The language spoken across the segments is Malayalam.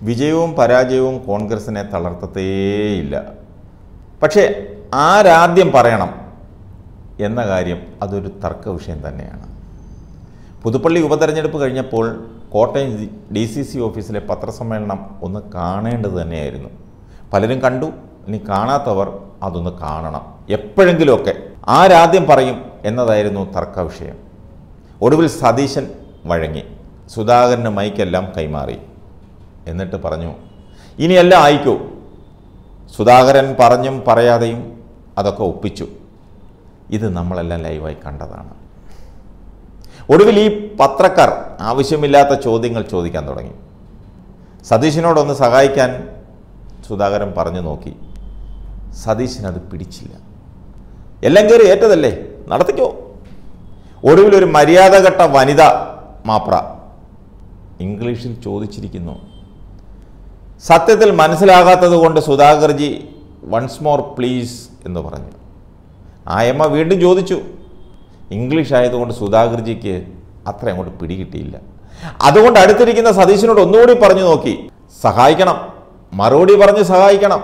വിജയവും പരാജയവും കോൺഗ്രസിനെ തളർത്തത്തേയില്ല പക്ഷേ ആരാദ്യം പറയണം എന്ന കാര്യം അതൊരു തർക്ക വിഷയം തന്നെയാണ് പുതുപ്പള്ളി ഉപതെരഞ്ഞെടുപ്പ് കഴിഞ്ഞപ്പോൾ കോട്ടയം ഡി സി സി ഓഫീസിലെ പത്രസമ്മേളനം ഒന്ന് കാണേണ്ടത് തന്നെയായിരുന്നു പലരും കണ്ടു ഇനി കാണാത്തവർ അതൊന്ന് കാണണം എപ്പോഴെങ്കിലുമൊക്കെ ആരാദ്യം പറയും എന്നതായിരുന്നു തർക്ക വിഷയം ഒടുവിൽ സതീശൻ വഴങ്ങി സുധാകരന് മൈക്കെല്ലാം കൈമാറി എന്നിട്ട് പറഞ്ഞു ഇനിയെല്ലാം ആയിക്കോ സുധാകരൻ പറഞ്ഞും പറയാതെയും അതൊക്കെ ഒപ്പിച്ചു ഇത് നമ്മളെല്ലാം ലൈവായി കണ്ടതാണ് ഒടുവിൽ ഈ പത്രക്കാർ ആവശ്യമില്ലാത്ത ചോദ്യങ്ങൾ ചോദിക്കാൻ തുടങ്ങി സതീശനോടൊന്ന് സഹായിക്കാൻ സുധാകരൻ പറഞ്ഞു നോക്കി സതീശൻ അത് പിടിച്ചില്ല എല്ലാം കയറി ഏറ്റതല്ലേ നടത്തിക്കോ ഒടുവിൽ ഒരു മര്യാദഘട്ട വനിത മാപ്ര ഇംഗ്ലീഷിൽ ചോദിച്ചിരിക്കുന്നു സത്യത്തിൽ മനസ്സിലാകാത്തത് കൊണ്ട് സുധാകർജി വൺസ് മോർ പ്ലീസ് എന്ന് പറഞ്ഞു ആയമ്മ വീണ്ടും ചോദിച്ചു ഇംഗ്ലീഷ് ആയതുകൊണ്ട് സുധാകർജിക്ക് അത്ര അങ്ങോട്ട് പിടികിട്ടിയില്ല അതുകൊണ്ട് അടുത്തിരിക്കുന്ന സതീശനോട് ഒന്നുകൂടി പറഞ്ഞു നോക്കി സഹായിക്കണം മറുപടി പറഞ്ഞ് സഹായിക്കണം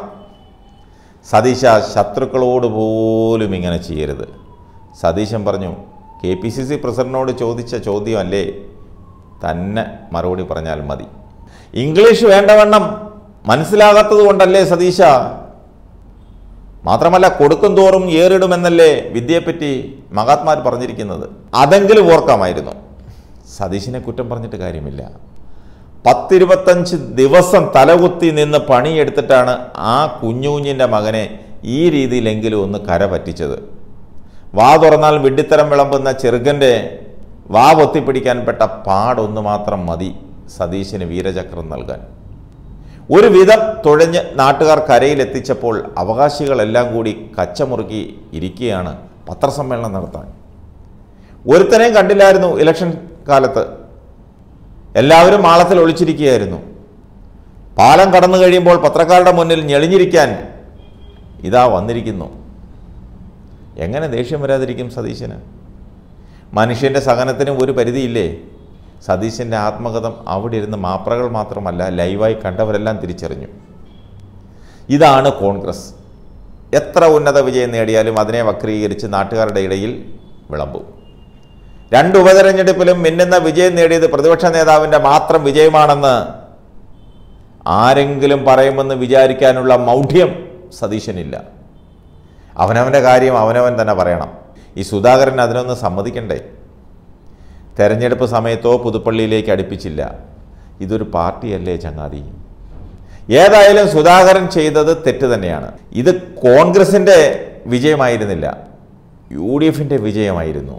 സതീശ ശത്രുക്കളോട് പോലും ഇങ്ങനെ ചെയ്യരുത് സതീശൻ പറഞ്ഞു കെ പി സി സി പ്രസിഡന്റിനോട് ചോദിച്ച ചോദ്യമല്ലേ തന്നെ മറുപടി പറഞ്ഞാൽ മതി ഇംഗ്ലീഷ് വേണ്ടവണ്ണം മനസ്സിലാകാത്തത് കൊണ്ടല്ലേ സതീശ മാത്രമല്ല കൊടുക്കും തോറും ഏറിടുമെന്നല്ലേ വിദ്യയെപ്പറ്റി മഹാത്മാർ പറഞ്ഞിരിക്കുന്നത് അതെങ്കിലും ഓർക്കാമായിരുന്നു സതീശിനെ കുറ്റം പറഞ്ഞിട്ട് കാര്യമില്ല പത്തിരുപത്തഞ്ച് ദിവസം തലകുത്തി നിന്ന് പണിയെടുത്തിട്ടാണ് ആ കുഞ്ഞുകുഞ്ഞിൻ്റെ മകനെ ഈ രീതിയിലെങ്കിലും ഒന്ന് കര പറ്റിച്ചത് വാ തുറന്നാൽ വിഡ്ഢിത്തരം വിളമ്പുന്ന ചെറുകൻ്റെ വാ പൊത്തിപ്പിടിക്കാൻ പെട്ട പാടൊന്ന് മാത്രം മതി സതീശന് വീരചക്രം നൽകാൻ ഒരു വിധം തുഴഞ്ഞ് നാട്ടുകാർ കരയിലെത്തിച്ചപ്പോൾ അവകാശികളെല്ലാം കൂടി കച്ചമുറുക്കി ഇരിക്കുകയാണ് പത്രസമ്മേളനം നടത്താൻ ഒരുത്തനെയും കണ്ടില്ലായിരുന്നു ഇലക്ഷൻ കാലത്ത് എല്ലാവരും മാളത്തിൽ ഒളിച്ചിരിക്കുകയായിരുന്നു പാലം കടന്നു കഴിയുമ്പോൾ പത്രക്കാരുടെ മുന്നിൽ ഞെളിഞ്ഞിരിക്കാൻ ഇതാ വന്നിരിക്കുന്നു എങ്ങനെ ദേഷ്യം വരാതിരിക്കും സതീശന് മനുഷ്യൻ്റെ സഹനത്തിനും ഒരു പരിധിയില്ലേ സതീശൻ്റെ ആത്മകഥം അവിടെ ഇരുന്ന് മാപ്രകൾ മാത്രമല്ല ലൈവായി കണ്ടവരെല്ലാം തിരിച്ചറിഞ്ഞു ഇതാണ് കോൺഗ്രസ് എത്ര ഉന്നത വിജയം നേടിയാലും അതിനെ വക്രീകരിച്ച് നാട്ടുകാരുടെ ഇടയിൽ വിളമ്പും രണ്ട് ഉപതെരഞ്ഞെടുപ്പിലും മിന്നുന്ന വിജയം നേടിയത് പ്രതിപക്ഷ നേതാവിൻ്റെ മാത്രം വിജയമാണെന്ന് ആരെങ്കിലും പറയുമെന്ന് വിചാരിക്കാനുള്ള മൗഢ്യം സതീശനില്ല അവനവൻ്റെ കാര്യം അവനവൻ തന്നെ പറയണം ഈ സുധാകരൻ അതിനൊന്ന് സമ്മതിക്കണ്ടേ തെരഞ്ഞെടുപ്പ് സമയത്തോ പുതുപ്പള്ളിയിലേക്ക് അടുപ്പിച്ചില്ല ഇതൊരു പാർട്ടിയല്ലേ ചങ്ങാതി ഏതായാലും സുധാകരൻ ചെയ്തത് തെറ്റ് തന്നെയാണ് ഇത് കോൺഗ്രസിൻ്റെ വിജയമായിരുന്നില്ല യു ഡി എഫിൻ്റെ വിജയമായിരുന്നു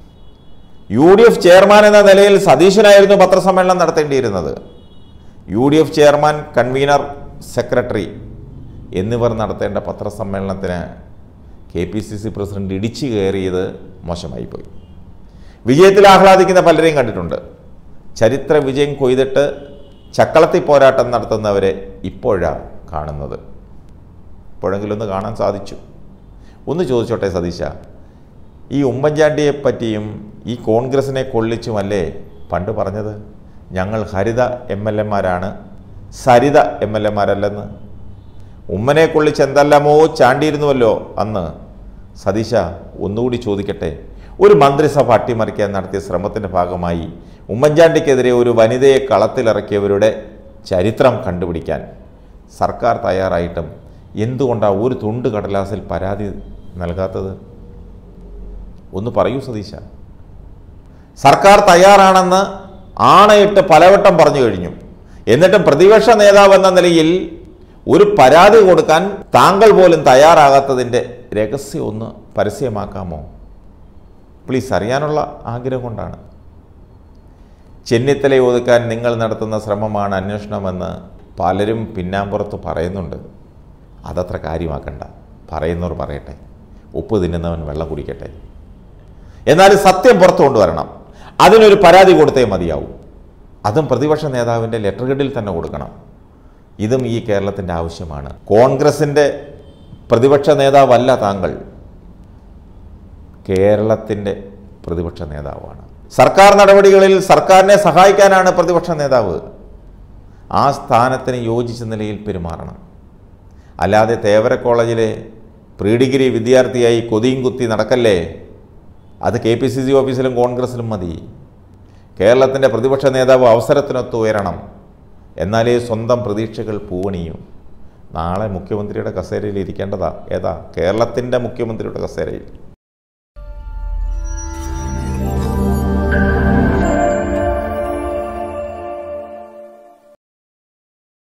യു ഡി എഫ് ചെയർമാൻ എന്ന നിലയിൽ സതീശനായിരുന്നു പത്രസമ്മേളനം നടത്തേണ്ടിയിരുന്നത് U D F chairman convener secretary എന്നിവർ നടത്തേണ്ട പത്രസമ്മേളനത്തിന് K P C C president ഇടിച്ചു കയറിയത് മോശമായിപ്പോയി വിജയത്തിൽ ആഹ്ലാദിക്കുന്ന പലരെയും കണ്ടിട്ടുണ്ട് ചരിത്ര വിജയം കൊയ്തിട്ട് ചക്കളത്തി പോരാട്ടം നടത്തുന്നവരെ ഇപ്പോഴാണ് കാണുന്നത് ഇപ്പോഴെങ്കിലും ഒന്ന് കാണാൻ സാധിച്ചു ഒന്ന് ചോദിച്ചോട്ടെ സതീശ ഈ ഉമ്മൻചാണ്ടിയെ പറ്റിയും ഈ കോൺഗ്രസിനെ കൊള്ളിച്ചുമല്ലേ പണ്ട് പറഞ്ഞത് ഞങ്ങൾ ഹരിത എം എൽ എമാരാണ് സരിത എം എൽ എമാരല്ലെന്ന് ഉമ്മനെ കൊള്ളിച്ച് എന്തെല്ലാമോ ചാണ്ടിയിരുന്നുവല്ലോ അന്ന് സതീശ ഒന്നുകൂടി ചോദിക്കട്ടെ ഒരു മന്ത്രിസഭ അട്ടിമറിക്കാൻ നടത്തിയ ശ്രമത്തിൻ്റെ ഭാഗമായി ഉമ്മൻചാണ്ടിക്കെതിരെ ഒരു വനിതയെ കളത്തിലിറക്കിയവരുടെ ചരിത്രം കണ്ടുപിടിക്കാൻ സർക്കാർ തയ്യാറായിട്ടും എന്തുകൊണ്ടാണ് ഒരു തുണ്ട് കടലാസിൽ പരാതി നൽകാത്തത് ഒന്ന് പറയൂ സതീശ സർക്കാർ തയ്യാറാണെന്ന് ആണയിട്ട് പലവട്ടം പറഞ്ഞു കഴിഞ്ഞു എന്നിട്ടും പ്രതിപക്ഷ നേതാവ് എന്ന നിലയിൽ ഒരു പരാതി കൊടുക്കാൻ താങ്കൾ പോലും തയ്യാറാകാത്തതിൻ്റെ രഹസ്യം ഒന്ന് പരസ്യമാക്കാമോ പ്ലീസ് അറിയാനുള്ള ആഗ്രഹം കൊണ്ടാണ് ചെന്നിത്തല ഒതുക്കാൻ നിങ്ങൾ നടത്തുന്ന ശ്രമമാണ് അന്വേഷണമെന്ന് പലരും പിന്നാമ്പുറത്ത് പറയുന്നുണ്ട് അതത്ര കാര്യമാക്കണ്ട പറയുന്നവർ പറയട്ടെ ഉപ്പ് തിന്നുന്നവൻ വെള്ളം കുടിക്കട്ടെ എന്നാൽ സത്യം പുറത്തു കൊണ്ടുവരണം അതിനൊരു പരാതി കൊടുത്തേ മതിയാവൂ അതും പ്രതിപക്ഷ നേതാവിൻ്റെ ലെറ്റർ ഹെഡിൽ തന്നെ കൊടുക്കണം ഇതും ഈ കേരളത്തിൻ്റെ ആവശ്യമാണ് കോൺഗ്രസിൻ്റെ പ്രതിപക്ഷ നേതാവല്ല താങ്കൾ കേരളത്തിൻ്റെ പ്രതിപക്ഷ നേതാവാണ് സർക്കാർ നടപടികളിൽ സർക്കാരിനെ സഹായിക്കാനാണ് പ്രതിപക്ഷ നേതാവ് ആ സ്ഥാനത്തിന് യോജിച്ച നിലയിൽ പെരുമാറണം അല്ലാതെ തേവര കോളേജിലെ പ്രീ ഡിഗ്രി വിദ്യാർത്ഥിയായി കൊതിയും കുത്തി നടക്കല്ലേ അത് കെ പി സി സി ഓഫീസിലും കോൺഗ്രസിലും മതി കേരളത്തിൻ്റെ പ്രതിപക്ഷ നേതാവ് അവസരത്തിനൊത്ത് ഉയരണം എന്നാലേ സ്വന്തം പ്രതീക്ഷകൾ പൂവണിയും നാളെ മുഖ്യമന്ത്രിയുടെ കസേരയിൽ ഇരിക്കേണ്ടതാ ഏതാ കേരളത്തിൻ്റെ മുഖ്യമന്ത്രിയുടെ കസേരയിൽ